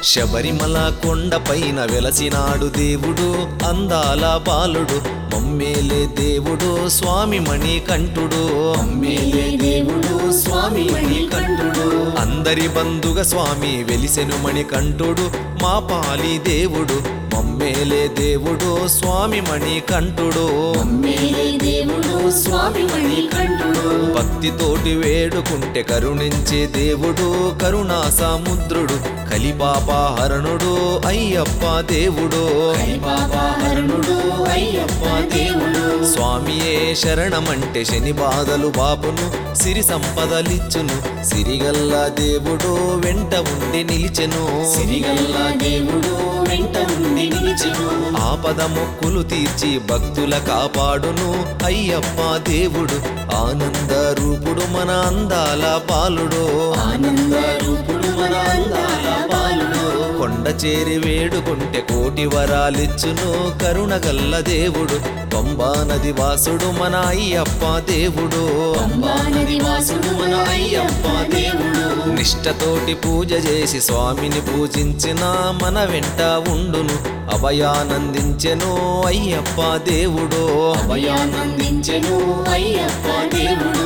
శబరిమల కొండపైన వెలసినాడు దేవుడు అందాల బాలుడు మమ్మేలే దేవుడు స్వామి మణికంఠుడు మేలే దేవుడు స్వామి మణికంఠుడు అందరి బంధుగ స్వామి వెలిసెను మణికంఠుడు మా పాలి దేవుడు మమ్మేలే దేవుడు స్వామి మణికంఠుడు మేలే దేవుడు స్వామి మణికంఠుడు భక్తితోటి వేడుకుంటే కరుణించే దేవుడు కరుణా సముద్రుడు కలిపాపహరణుడు అయ్యప్ప దేవుడు బాబా హరణుడు అయ్యప్ప దేవుడు స్వామియే శరణమంటే శని బాధలు బాపును సిరి సంపదలిచ్చును సిరిగల్ల దేవుడు వెంట ఉండి నిలిచెను సిరిగల్ల దేవుడు వెంట ఉండి నిలిచెను ఆపద మొక్కులు తీర్చి భక్తుల కాపాడును అయ్యప్ప దేవుడు ఆనంద రూపుడు మన అందాల బాలుడు ఆనంద రూపుడు మన అందాల బాలుడు కొండ చేరి వేడుకుంటే కోటి వరాలిచ్చును కరుణగల్ల దేవుడు పంబా నది వాసుడు మన అయ్యప్ప దేవుడు అంబానది వాసుడు మన అయ్యప్ప దేవుడు నిష్టతోటి పూజ చేసి స్వామిని పూజించిన మన వెంట ఉండును అభయానందించెను అయ్యప్ప దేవుడు అభయానందించెను అయ్యప్ప దేవుడు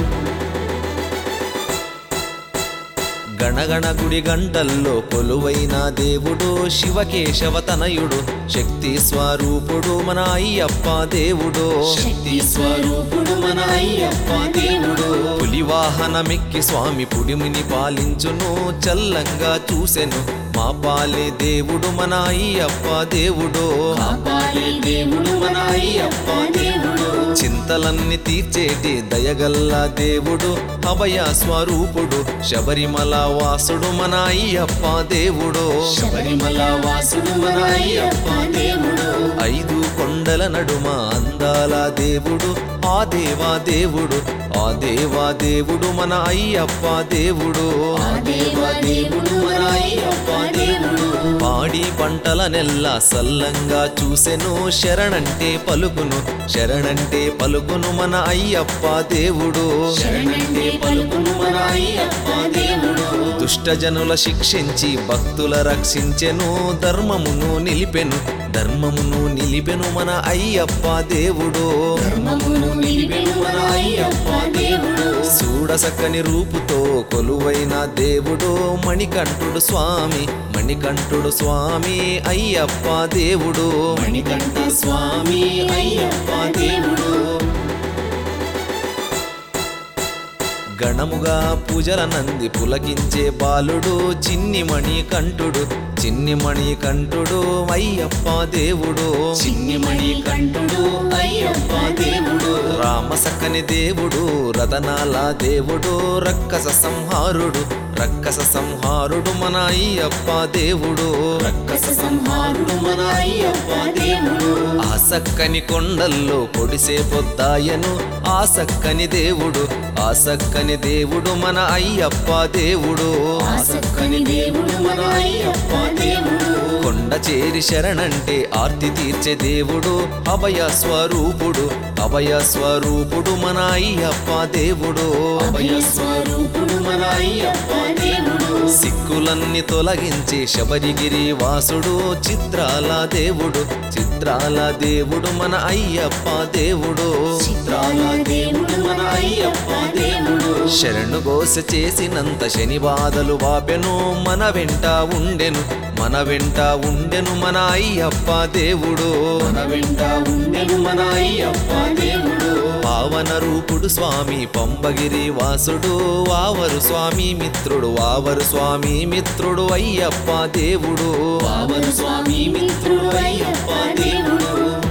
గణగణ గుడి గంటల్లో కొలువైన దేవుడు శివకేశవ తనయుడు శక్తి స్వరూపుడు మన అయ్యప్ప దేవుడు శక్తి స్వరూపుడు మన అయ్యప్ప దేవుడు పులి వాహనమెక్కి స్వామి పుడిమిని పాలించును చల్లంగా చూసెను మా పాలే దేవుడు మన అయ్యప్ప దేవుడు కాపాడే దేవుడు మన అయ్యప్ప దేవుడు చింతలన్నీ తీర్చేటి దయగల్ల దేవుడు అభయ స్వరూపుడు శబరిమల వాసుడు మన అయ్యప్ప దేవుడు శబరిమల వాసుడు మన అయ్యప్ప దేవుడు ఐదు కొండల నడుమ అందాల దేవుడు ఆ దేవా దేవుడు ఆ దేవా దేవుడు మన అయ్యప్ప దేవుడు ఆ దేవ దేవుడు మన అయ్యప్ప దేవుడు పాడి పంటల నెల్ల సల్లంగా చూసెను శరణంటే పలుకును శరణంటే పలుకును మన అయ్యప్ప దేవుడు శరణంటే పలుకును మన అయ్యప్ప దేవుడు దుష్టజనుల శిక్షించి భక్తుల రక్షించెను ధర్మమును నిలిపెను ధర్మమును నిలిపెను మన అయ్యప్ప దేవుడు ధర్మమును నిలిపెను మన అయ్యప్ప దేవుడు చూడసక్కని రూపుతో కొలువైన దేవుడు మణికంఠుడు స్వామి మణికంఠుడు స్వామి అయ్యప్ప దేవుడు మణికంఠ స్వామి అయ్యప్ప దేవుడు గణముగా పూజల నంది పులకించే బాలుడు చిన్ని మణికంఠుడు చిన్ని మణికంఠుడు అయ్యప్ప దేవుడు చిన్ని మణికంఠుడు అయ్యప్ప దేవుడు రామసక్కని దేవుడు రతనాల దేవుడు రక్కస సంహారుడు రక్కస సంహారుడు మన అయ్యప్ప దేవుడు రక్కస సంహారుడు మన అయ్యప్ప దేవుడు ఆ సక్కని కొండల్లో పొడిసే పొద్దాయను ఆ సక్కని దేవుడు ఆ సక్కని దేవుడు మన అయ్యప్ప దేవుడు ఆసక్కని దేవుడు మన అయ్యప్ప దేవుడు కొండ చేరి శరణంటే ఆర్తి తీర్చే దేవుడు అభయ స్వరూపుడు అభయ స్వరూపుడు మన అయ్యప్ప దేవుడు అభయ స్వరూపుడు మన అయ్యప్ప దేవుడు సిక్కులన్నీ తొలగించి శబరిగిరి వాసుడు చిత్రాల దేవుడు చిత్రాల దేవుడు మన అయ్యప్ప దేవుడు చిత్రాల దేవుడు మన అయ్యప్ప దేవుడు శరణు గోస చేసినంత శని బాధలు వాపెను మన వెంట ఉండెను మన వెంట ఉండెను మన అయ్యప్ప దేవుడు మన వెంట ఉండెను మన అయ్యప్ప దేవుడు పావన రూపుడు స్వామి పంబగిరి వాసుడు వావరు స్వామి మిత్రుడు వావరు స్వామి మిత్రుడు అయ్యప్ప దేవుడు పావన స్వామి మిత్రుడు అయ్యప్ప దేవుడు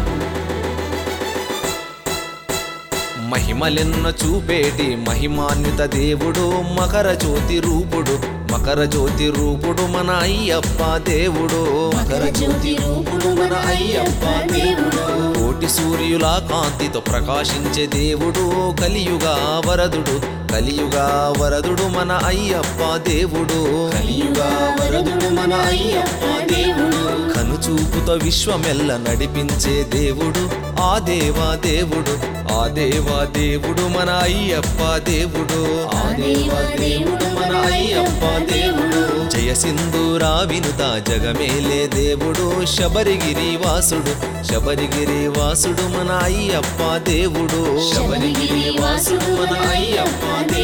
మహిమలెన్న చూపేటి మహిమాన్విత దేవుడు మకర జ్యోతి రూపుడు మకర జ్యోతి రూపుడు మన అయ్యప్ప దేవుడు మకర జ్యోతి రూపుడు మన అయ్యప్ప దేవుడు కోటి సూర్యుల కాంతితో ప్రకాశించే దేవుడు కలియుగా వరదుడు కలియుగా వరదుడు మన అయ్యప్ప దేవుడు కలియుగా వరదుడు మన అయ్యప్ప దేవుడు కనుచూపుతో విశ్వమెల్ల నడిపించే దేవుడు ఆ దేవా దేవుడు ఆ దేవా దేవుడు మన అయ్యప్ప దేవుడు ఆ దేవ దేవుడు మన మన అయ్యప్ప దేవుడు జయ సింధూరా వినుత జగమేలే దేవుడు శబరిగిరి వాసుడు శబరిగిరి వాసుడు మన అయ్యప్ప దేవుడు శబరిగిరి వాసుడు మన అయ్యప్ప